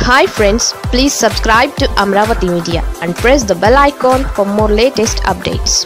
hi friends please subscribe to Amaravati media and press the bell icon for more latest updates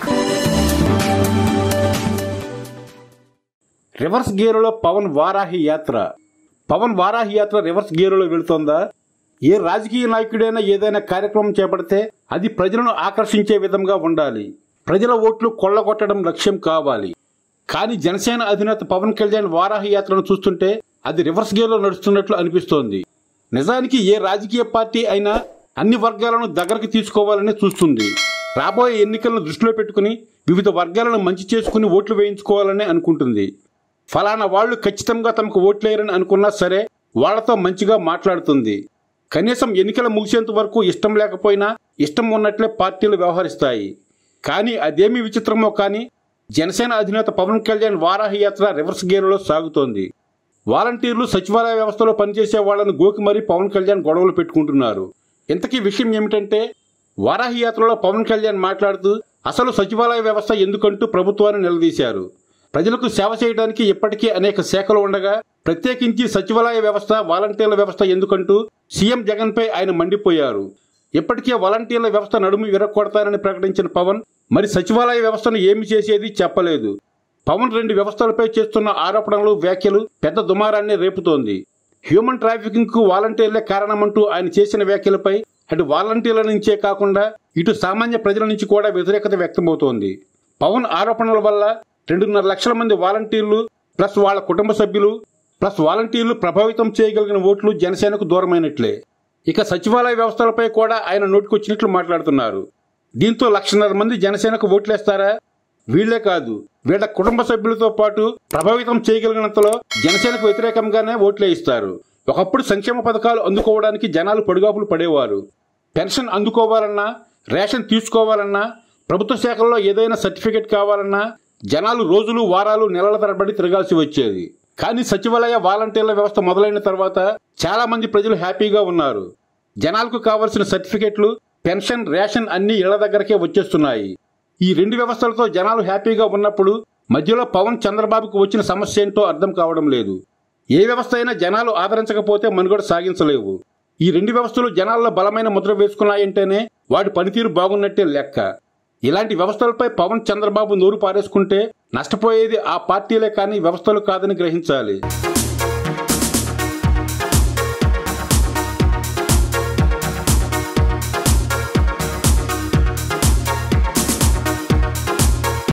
reverse గేరులో పవన్ వారాహి యాత్ర పవన్ వారాహి యాత్ర reverse గేరులో వెళుతోందా ఏ రాజకీయ నాయకుడైనా ఏదైనా కార్యక్రమం చేపడితే అది ప్రజలను ఆకర్షించే విధంగా ఉండాలి ప్రజల ఓట్లు కొల్లగొట్టడం లక్ష్యం కావాలి కానీ జనసేన అధినేత పవన్ కళ్యాణ్ వారాహి యాత్రను చూస్తుంటే అది రివర్స్ గేర్లో నడుస్తున్నట్లు అనిపిస్తోంది నిజానికి ఏ రాజకీయ పార్టీ అయినా అన్ని వర్గాలను దగ్గరకు తీసుకోవాలని చూస్తుంది రాబోయే ఎన్నికలను దృష్టిలో పెట్టుకుని వివిధ వర్గాలను మంచి చేసుకుని ఓట్లు వేయించుకోవాలని అనుకుంటుంది ఫలానా వాళ్ళు ఖచ్చితంగా తమకు ఓట్లేయరని అనుకున్నా సరే వాళ్లతో మంచిగా మాట్లాడుతుంది కనీసం ఎన్నికలు ముగిసేంత వరకు ఇష్టం లేకపోయినా ఇష్టం ఉన్నట్లే పార్టీలు వ్యవహరిస్తాయి కానీ అదేమి విచిత్రమో కానీ జనసేన అధినేత పవన్ కళ్యాణ్ వారాహి యాత్ర రివర్స్ గేర్లో సాగుతోంది వాలంటీర్లు సచివాలయ వ్యవస్థలో పనిచేసే వాళ్లను గోకి మరీ పవన్ కళ్యాణ్ గొడవలు పెట్టుకుంటున్నారు ఇంతకీ విషయం ఏమిటంటే వారాహి యాత్రలో పవన్ కళ్యాణ్ మాట్లాడుతూ అసలు సచివాలయ వ్యవస్థ ఎందుకంటూ ప్రభుత్వాన్ని నిలదీశారు ప్రజలకు సేవ చేయడానికి ఇప్పటికీ అనేక శాఖలు ఉండగా ప్రత్యేకించి సచివాలయ వ్యవస్థ వాలంటీర్ల వ్యవస్థ ఎందుకంటూ సీఎం జగన్పై ఆయన మండిపోయారు ఇప్పటికే వాలంటీర్ల వ్యవస్థ నడుము విరగొడతారని ప్రకటించిన పవన్ మరి సచివాలయ వ్యవస్థను ఏమి చేసేది చెప్పలేదు పవన్ రెండు వ్యవస్థలపై చేస్తున్న ఆరోపణలు వ్యాఖ్యలు పెద్ద దుమారాన్ని రేపుతోంది హ్యూమన్ ట్రాఫికింగ్ కు వాలంటీర్లే కారణమంటూ ఆయన చేసిన వ్యాఖ్యలపై అటు వాలంటీర్ల నుంచే కాకుండా ఇటు సామాన్య ప్రజల నుంచి కూడా వ్యతిరేకత వ్యక్తమవుతోంది పవన్ ఆరోపణల వల్ల రెండున్నర లక్షల మంది వాలంటీర్లు ప్లస్ వాళ్ళ కుటుంబ సభ్యులు ప్లస్ వాలంటీర్లు ప్రభావితం చేయగలిగిన ఓట్లు జనసేనకు దూరమైనట్లే ఇక సచివాలయ వ్యవస్థలపై కూడా ఆయన నోటికొచ్చినట్లు మాట్లాడుతున్నారు దీంతో లక్షన్నర మంది జనసేనకు ఓట్లేస్తారా వీళ్లే కాదు వీళ్ళ కుటుంబ సభ్యులతో పాటు ప్రభావితం చేయగలిగినంతలో జనసేనకు వ్యతిరేకంగానే ఓట్లే ఇస్తారు ఒకప్పుడు సంక్షేమ పథకాలు అందుకోవడానికి జనాలు పడుగాపులు పడేవారు పెన్షన్ అందుకోవాలన్నా రేషన్ తీసుకోవాలన్నా ప్రభుత్వ శాఖల్లో ఏదైనా సర్టిఫికెట్ కావాలన్నా జనాలు రోజులు వారాలు నెలల తరబడి తిరగాల్సి వచ్చేది కానీ సచివాలయ వాలంటీర్ల వ్యవస్థ మొదలైన తర్వాత చాలా మంది ప్రజలు హ్యాపీగా ఉన్నారు జనాలకు కావలసిన సర్టిఫికెట్లు పెన్షన్ రేషన్ అన్ని ఇళ్ల దగ్గరకే వచ్చేస్తున్నాయి ఈ రెండు వ్యవస్థలతో జనాలు హ్యాపీగా ఉన్నప్పుడు మధ్యలో పవన్ చంద్రబాబుకు వచ్చిన సమస్య ఏంటో అర్థం కావడం లేదు ఏ వ్యవస్థ అయినా జనాలు ఆదరించకపోతే మనుగడ సాగించలేవు ఈ రెండు వ్యవస్థలు జనాల్లో బలమైన ముద్ర వేసుకున్నాయంటేనే వాటి పనితీరు బాగున్నట్టే లెక్క ఇలాంటి వ్యవస్థలపై పవన్ చంద్రబాబు నోరు పారేసుకుంటే నష్టపోయేది ఆ పార్టీలే కానీ వ్యవస్థలు కాదని గ్రహించాలి